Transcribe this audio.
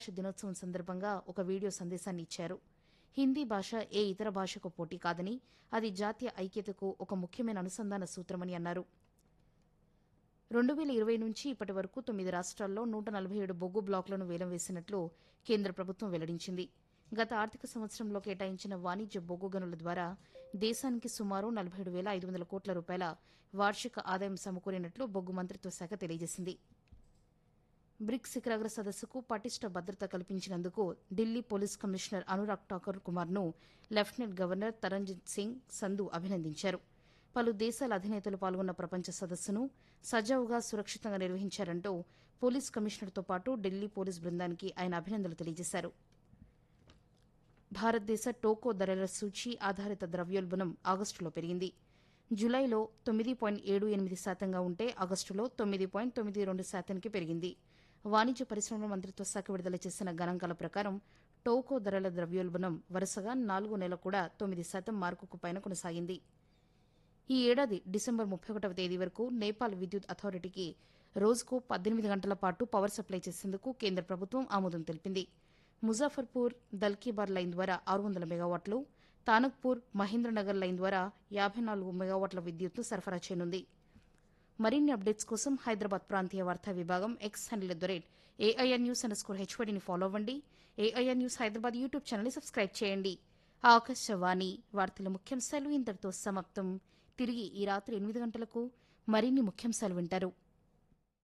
దినోత్సవం సందర్భంగా ఒక వీడియో సందేశాన్ని ఇచ్చారు హిందీ భాష ఏ ఇతర భాషకు పోటీ కాదని అది జాతీయ ఐక్యతకు ఒక ముఖ్యమైన అనుసంధాన సూత్రమని అన్నారు రెండు వేల ఇరవై నుంచి ఇప్పటి వరకు తొమ్మిది రాష్ట్రాల్లో నూట నలభై ఏడు బొగ్గు బ్లాకులను వేలం వేసినట్లు కేంద్ర ప్రభుత్వం వెల్లడించింది గత ఆర్థిక సంవత్సరంలో కేటాయించిన వాణిజ్య బొగ్గు గనుల ద్వారా దేశానికి సుమారు నలభై ఏడు వేల ఐదు వందల కోట్ల రూపాయల వార్షిక ఆదాయం సమకూరినట్లు బొగ్గు మంత్రిత్వ శాఖ తెలియజేసింది బ్రిక్స్ శిఖరాగ్ర సదస్సుకు పటిష్ట భద్రత కల్పించినందుకు ఢిల్లీ పోలీస్ కమిషనర్ అనురాగ్ ఠాకూర్ కుమార్ను లెఫ్టినెంట్ గవర్నర్ తరంజిత్ సింగ్ సంధు అభినందించారు పలు దేశాల అధినేతలు పాల్గొన్న ప్రపంచ సదస్సును సజావుగా సురక్షితంగా నిర్వహించారంటూ పోలీస్ కమిషనర్తో పాటు ఢిల్లీ పోలీస్ బృందానికి ఆయన అభినందనలు తెలియజేశారు భారతదేశ టోకో ధరల సూచీ ఆధారిత ద్రవ్యోల్బణం ఆగస్టులో పెరిగింది జులైలో తొమ్మిది పాయింట్ ఏడు ఎనిమిది శాతంగా ఉంటే ఆగస్టులో తొమ్మిది పాయింట్ తొమ్మిది రెండు శాతానికి పెరిగింది వాణిజ్య పరిశ్రమల మంత్రిత్వ శాఖ విడుదల చేసిన గణాంకాల ప్రకారం టోకో ధరల ద్రవ్యోల్బణం వరుసగా నాలుగో నెల కూడా తొమ్మిది శాతం మార్కుకు పైన కొనసాగింది ఈ ఏడాది డిసెంబర్ ముప్పై ఒకటవ తేదీ వరకు నేపాల్ విద్యుత్ అథారిటీకి రోజుకు పద్దెనిమిది గంటల పాటు పవర్ సప్లై చేసేందుకు కేంద్ర ప్రభుత్వం ఆమోదం తెలిపింది ముజాఫర్పూర్ దల్కీబార్ లైన్ ద్వారా ఆరు వందల మెగావాట్లు తానక్పూర్ మహేంద్రనగర్ లైన్ ద్వారా యాభై నాలుగు మెగావాట్ల విద్యుత్ను సరఫరా చేయనుంది మరిన్ని అప్డేట్స్ కోసం హైదరాబాద్ ప్రాంతీయ వార్తా విభాగం X handle at the rate AIR news underscore హెచ్వడిని ఫాలో అవ్వండి ఏఐఆర్ న్యూస్ హైదరాబాద్ యూట్యూబ్ ఛానల్ని సబ్స్క్రైబ్ చేయండి ఆకాశవాణి వార్తల ముఖ్యాంశాలు ఇంతటితో సమాప్తం తిరిగి ఈ రాత్రి ఎనిమిది గంటలకు మరిన్ని ముఖ్యాంశాలు వింటారు